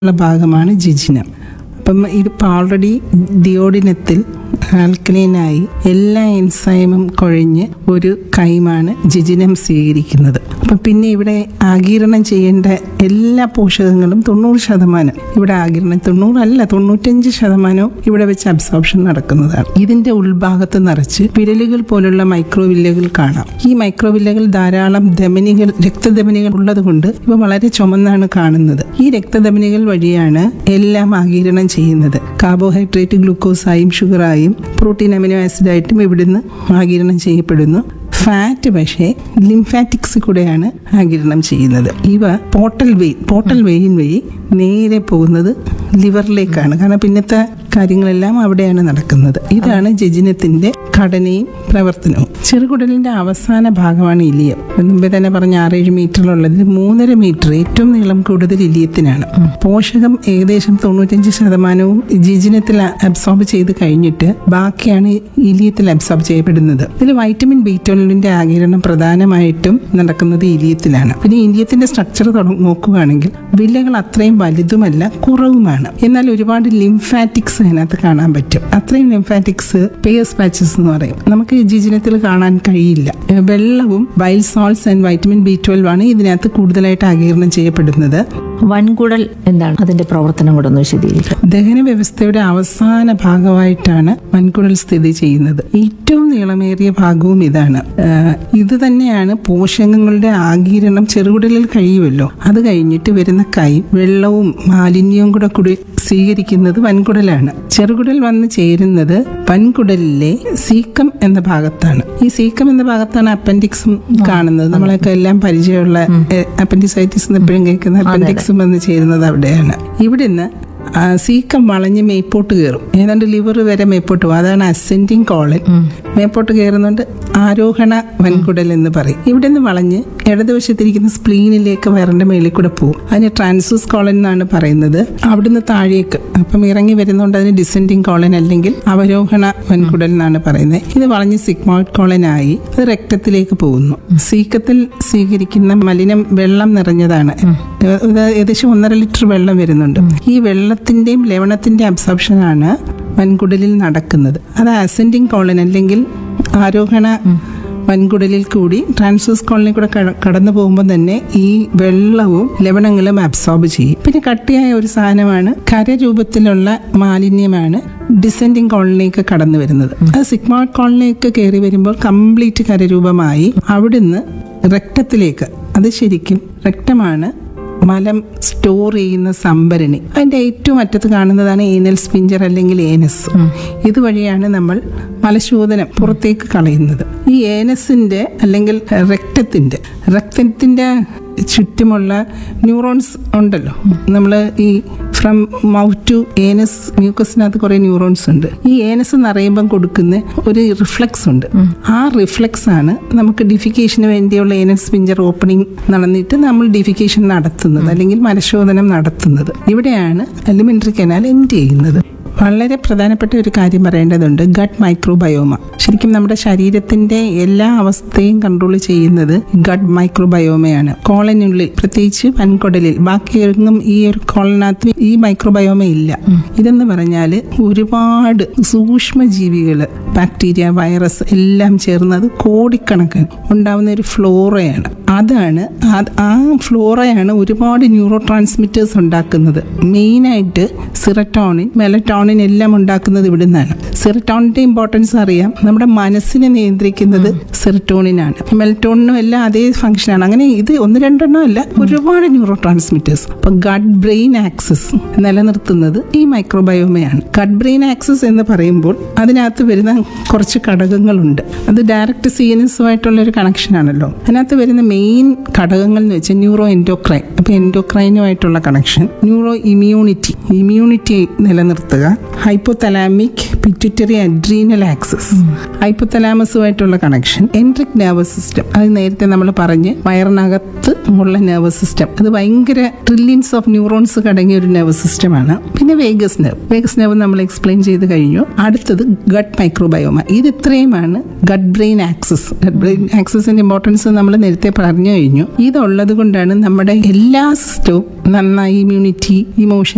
ഉള്ള ഭാഗമാണ് ജിജിനം അപ്പം ഇതിപ്പോൾ ഓൾറെഡി ഡിയോഡിനത്തിൽ ആൽക്കലൈനായി എല്ലാ എൻസൈമും കുഴഞ്ഞ് ഒരു കൈമാണ് ജിജിനം സ്വീകരിക്കുന്നത് അപ്പം പിന്നെ ഇവിടെ ആഗിരണം ചെയ്യേണ്ട എല്ലാ പോഷകങ്ങളും തൊണ്ണൂറ് ശതമാനം ഇവിടെ ആഗിരണം തൊണ്ണൂറല്ല തൊണ്ണൂറ്റഞ്ച് ശതമാനവും ഇവിടെ വെച്ച് അബ്സോർപ്ഷൻ നടക്കുന്നതാണ് ഇതിന്റെ ഉൾഭാഗത്ത് നിറച്ച് വിരലുകൾ പോലുള്ള മൈക്രോവില്ലകൾ കാണാം ഈ മൈക്രോവില്ലകൾ ധാരാളം ധമനികൾ രക്തധമനികൾ ഉള്ളത് കൊണ്ട് ഇവ വളരെ ചുമന്നാണ് കാണുന്നത് ഈ രക്തധമനികൾ വഴിയാണ് എല്ലാം ആഗിരണം ചെയ്യുന്നത് കാർബോഹൈഡ്രേറ്റ് ഗ്ലൂക്കോസായും ഷുഗറായും പ്രോട്ടീൻ അമിനോ ആസിഡായിട്ടും ഇവിടുന്ന് ആഗിരണം ചെയ്യപ്പെടുന്നു ഫാറ്റ് പക്ഷേ ലിംഫാറ്റിക്സ് കൂടെയാണ് ആഗിരണം ചെയ്യുന്നത് ഇവ പോർട്ടൽ വെയിൻ പോർട്ടൽ വെയിൻ വഴി നേരെ പോകുന്നത് ലിവറിലേക്കാണ് കാരണം പിന്നത്തെ കാര്യങ്ങളെല്ലാം അവിടെയാണ് നടക്കുന്നത് ഇതാണ് ജജിനത്തിന്റെ ഘടനയും പ്രവർത്തനവും ചെറുകുടലിന്റെ അവസാന ഭാഗമാണ് ഇലിയം മുമ്പേ തന്നെ പറഞ്ഞ ആറേഴ് മീറ്ററിലുള്ളതിൽ മൂന്നര മീറ്റർ ഏറ്റവും നീളം കൂടുതൽ ഇലിയത്തിനാണ് പോഷകം ഏകദേശം തൊണ്ണൂറ്റഞ്ച് ശതമാനവും ജിജിനത്തിൽ അബ്സോർബ് ചെയ്ത് കഴിഞ്ഞിട്ട് ബാക്കിയാണ് ഇലിയത്തിൽ അബ്സോർബ് ചെയ്യപ്പെടുന്നത് ഇതിൽ വൈറ്റമിൻ ബി ട്വൽവിന്റെ ആകിരണം പ്രധാനമായിട്ടും നടക്കുന്നത് ഇലിയത്തിലാണ് പിന്നെ ഇലിയത്തിന്റെ സ്ട്രക്ചർ നോക്കുകയാണെങ്കിൽ വില്ലകൾ അത്രയും വലുതുമല്ല കുറവുമാണ് എന്നാൽ ഒരുപാട് ലിംഫാറ്റിക്സ് അതിനകത്ത് കാണാൻ പറ്റും അത്രയും ലിംഫാറ്റിക്സ് പേസ് പാച്ചസ് എന്ന് പറയും നമുക്ക് ജിജിനത്തിൽ കാണാൻ കഴിയില്ല ഏഹ് വെള്ളവും bile salts and vitamin B twelve ആണ് ഇതിനകത്ത് കൂടുതലായിട്ട് ആകിരണം ചെയ്യപ്പെടുന്നത് വൻകുടൽ എന്താണ് അതിന്റെ പ്രവർത്തനം കൂടെ ഒന്ന് വിശദീകരിക്കാം ദഹന വ്യവസ്ഥയുടെ അവസാന ഭാഗമായിട്ടാണ് വൻകുടൽ സ്ഥിതി ചെയ്യുന്നത് ഏറ്റവും നീളമേറിയ ഭാഗവും ഇതാണ് ആഹ് ഇത് തന്നെയാണ് പോഷകങ്ങളുടെ ആഗീരണം ചെറുകുടലിൽ കഴിയുമല്ലോ അത് കഴിഞ്ഞിട്ട് വരുന്ന കൈ വെള്ളവും മാലിന്യവും കൂടെ കൂടി സ്വീകരിക്കുന്നത് വൻകുടലാണ് ചെറുകുടൽ വന്ന് ചേരുന്നത് വൻകുടലിലെ സീക്കം എന്ന ഭാഗത്താണ് ഈ സീക്കം എന്ന ഭാഗത്താണ് അപ്പൻഡിക്സും കാണുന്നത് നമ്മളൊക്കെ എല്ലാം പരിചയമുള്ള അപ്പൻഡിസൈറ്റിസ് എപ്പോഴും കേൾക്കുന്ന അപ്പൻഡിക്സും വന്ന് ചേരുന്നത് അവിടെയാണ് ഇവിടുന്ന് ആ, സീക്കം വളഞ്ഞ് മേപ്പോട്ട് കയറും ഏതാണ്ട് ലിവർ വരെ മേപ്പോട്ട് പോകും അതാണ് അസെൻഡിങ് കോളൻ മേപ്പോട്ട് കയറുന്നുണ്ട് ആരോഹണ വൻകുടൽ എന്ന് പറയും ഇവിടെ നിന്ന് വളഞ്ഞ് ഇടതുവശത്തിരിക്കുന്ന സ്പ്ലീനിലേക്ക് വയറിന്റെ മേളിൽ കൂടെ പോകും അതിന് ട്രാൻസൂസ് കോളൻ എന്നാണ് പറയുന്നത് അവിടുന്ന് താഴേക്ക് അപ്പം ഇറങ്ങി വരുന്നതുകൊണ്ട് അതിന് ഡിസെൻഡിങ് കോളൻ അല്ലെങ്കിൽ അവരോഹണ വൻകുടൽ എന്നാണ് പറയുന്നത് ഇത് വളഞ്ഞ് സിഗ്മോയിഡ് കോളനായി അത് രക്തത്തിലേക്ക് പോകുന്നു സീക്കത്തിൽ സ്വീകരിക്കുന്ന മലിനം വെള്ളം നിറഞ്ഞതാണ് ഏ- ഇത് ഏകദേശം ഒന്നര ലിറ്റർ വെള്ളം വരുന്നുണ്ട് ഈ വെള്ളത്തിന്റെയും ലവണത്തിന്റെ അബ്സോർപ്ഷനാണ് വൻകുടലിൽ നടക്കുന്നത് അത് അസെൻഡിങ് കോളൻ അല്ലെങ്കിൽ ആരോഹണ വൻകുടലിൽ കൂടി ട്രാൻസ്വേഴ്സ് കോളനിൽ കൂടെ കട- കടന്നു പോകുമ്പോൾ തന്നെ ഈ വെള്ളവും ലവണങ്ങളും അബ്സോർബ് ചെയ്യും പിന്നെ കട്ടിയായ ഒരു സാധനമാണ് കരരൂപത്തിലുള്ള മാലിന്യമാണ് ഡിസെൻഡിങ് കോളനിലേക്ക് കടന്നു വരുന്നത് അത് സിഗ്മോയിഡ് കോളനിലേക്ക് കയറി വരുമ്പോൾ കംപ്ലീറ്റ് കരരൂപമായി അവിടുന്ന് രക്തത്തിലേക്ക് അത് ശരിക്കും രക്തമാണ് മലം സ്റ്റോർ ചെയ്യുന്ന സംഭരണി അതിന്റെ ഏറ്റവും അറ്റത്ത് കാണുന്നതാണ് ഏനൽ സ്പിഞ്ചർ അല്ലെങ്കിൽ ഏനസ് ഇതുവഴിയാണ് നമ്മൾ മലശോധനം പുറത്തേക്ക് കളയുന്നത് ഈ ഏനസിന്റെ അല്ലെങ്കിൽ രക്തത്തിന്റെ രക്തത്തിന്റെ ചുറ്റുമുള്ള ന്യൂറോൺസ് ഉണ്ടല്ലോ നമ്മൾ ഈ ഫ്രം മൗത്ത് ടു ഏനസ് മ്യൂക്കസിനകത്ത് കുറെ ന്യൂറോൺസ് ഉണ്ട് ഈ ഏനസ് നിറയുമ്പം കൊടുക്കുന്ന ഒരു റിഫ്ലക്സ് ഉണ്ട് ആ റിഫ്ലക്സ് ആണ് നമുക്ക് ഡിഫിക്കേഷന് വേണ്ടിയുള്ള ഏനസ് പിഞ്ചർ ഓപ്പണിംഗ് നടന്നിട്ട് നമ്മൾ ഡിഫിക്കേഷൻ നടത്തുന്നത് അല്ലെങ്കിൽ മലശോധനം നടത്തുന്നത് ഇവിടെയാണ് അലിമെന്ററി കനാൽ എൻഡ് ചെയ്യുന്നത് വളരെ പ്രധാനപ്പെട്ട ഒരു കാര്യം പറയേണ്ടതുണ്ട് ഗട്ട് മൈക്രോബയോമ ശരിക്കും നമ്മുടെ ശരീരത്തിന്റെ എല്ലാ അവസ്ഥയും കൺട്രോൾ ചെയ്യുന്നത് ഗട്ട് മൈക്രോബയോമയാണ് കോളനുള്ളിൽ പ്രത്യേകിച്ച് വൻകുടലിൽ ബാക്കി എങ്ങും ഈ ഒരു കോളനകത്ത് ഈ മൈക്രോബയോമ ഇല്ല ഇതെന്ന് പറഞ്ഞാൽ ഒരുപാട് സൂക്ഷ്മ ജീവികൾ ബാക്ടീരിയ വൈറസ് എല്ലാം ചേർന്നത് കോടിക്കണക്കിന് ഉണ്ടാവുന്ന ഒരു ഫ്ലോറയാണ് അതാണ് അത് ആ ഫ്ലോറയാണ് ഒരുപാട് ന്യൂറോ ട്രാൻസ്മിറ്റേഴ്സ് ഉണ്ടാക്കുന്നത് മെയിനായിട്ട് സിറട്ടോണിൻ മെലറ്റോണിൻ എല്ലാം ഉണ്ടാക്കുന്നത് ഇവിടെ നിന്നാണ് സിറട്ടോണിന്റെ ഇമ്പോർട്ടൻസ് അറിയാം നമ്മുടെ മനസ്സിനെ നിയന്ത്രിക്കുന്നത് സെറട്ടോണിനാണ് മെലറ്റോണിനും എല്ലാം അതേ ഫംഗ്ഷനാണ് അങ്ങനെ ഇത് ഒന്ന് രണ്ടെണ്ണം അല്ല ഒരുപാട് ന്യൂറോ ട്രാൻസ്മിറ്റേഴ്സ് അപ്പൊ ഗഡ് ബ്രെയിൻ ആക്സസ് നിലനിർത്തുന്നത് ഈ മൈക്രോബയോമയാണ് ഗഡ് ബ്രെയിൻ ആക്സസ് എന്ന് പറയുമ്പോൾ അതിനകത്ത് വരുന്ന കുറച്ച് ഘടകങ്ങളുണ്ട് അത് ഡയറക്റ്റ് സി എൻ എസുമായിട്ടുള്ള ഒരു കണക്ഷൻ ആണല്ലോ അതിനകത്ത് വരുന്ന മെയിൻ ഘടകങ്ങൾ എന്ന് വെച്ചാൽ ന്യൂറോ എൻഡോക്രൈൻ അപ്പൊ എൻഡോക്രൈനുമായിട്ടുള്ള കണക്ഷൻ ന്യൂറോ ഇമ്മ്യൂണിറ്റി ഇമ്മ്യൂണിറ്റി നിലനിർത്തുക ഹൈപ്പോതലാമിക് പിറ്റ്യൂട്ടറി അഡ്രീനൽ ആക്സസ് ഹൈപ്പോതലാമസുമായിട്ടുള്ള കണക്ഷൻ എൻട്രിക് നെർവസ് സിസ്റ്റം അത് നേരത്തെ നമ്മൾ പറഞ്ഞ് വയറിനകത്ത് ഉള്ള നെർവസ് സിസ്റ്റം അത് ഭയങ്കര ട്രില്യൻസ് ഓഫ് ന്യൂറോൺസ് അടങ്ങിയ ഒരു നെർവസ് സിസ്റ്റമാണ് പിന്നെ വേഗസ് നെർവ് വേഗസ് നെർവ് നമ്മൾ എക്സ്പ്ലെയിൻ ചെയ്ത് കഴിഞ്ഞു അടുത്തത് ഗട്ട് മൈക്രോബയോമ ഇത് ഇത്രയുമാണ് gut brain axis gut brain ആക്സസിന്റെ ഇമ്പോർട്ടൻസ് നമ്മൾ നേരത്തെ പറഞ്ഞു കഴിഞ്ഞു ഇതുള്ളത് കൊണ്ടാണ് നമ്മുടെ എല്ലാ സിസ്റ്റവും നന്നായി ഇമ്മ്യൂണിറ്റി ഇമോഷൻ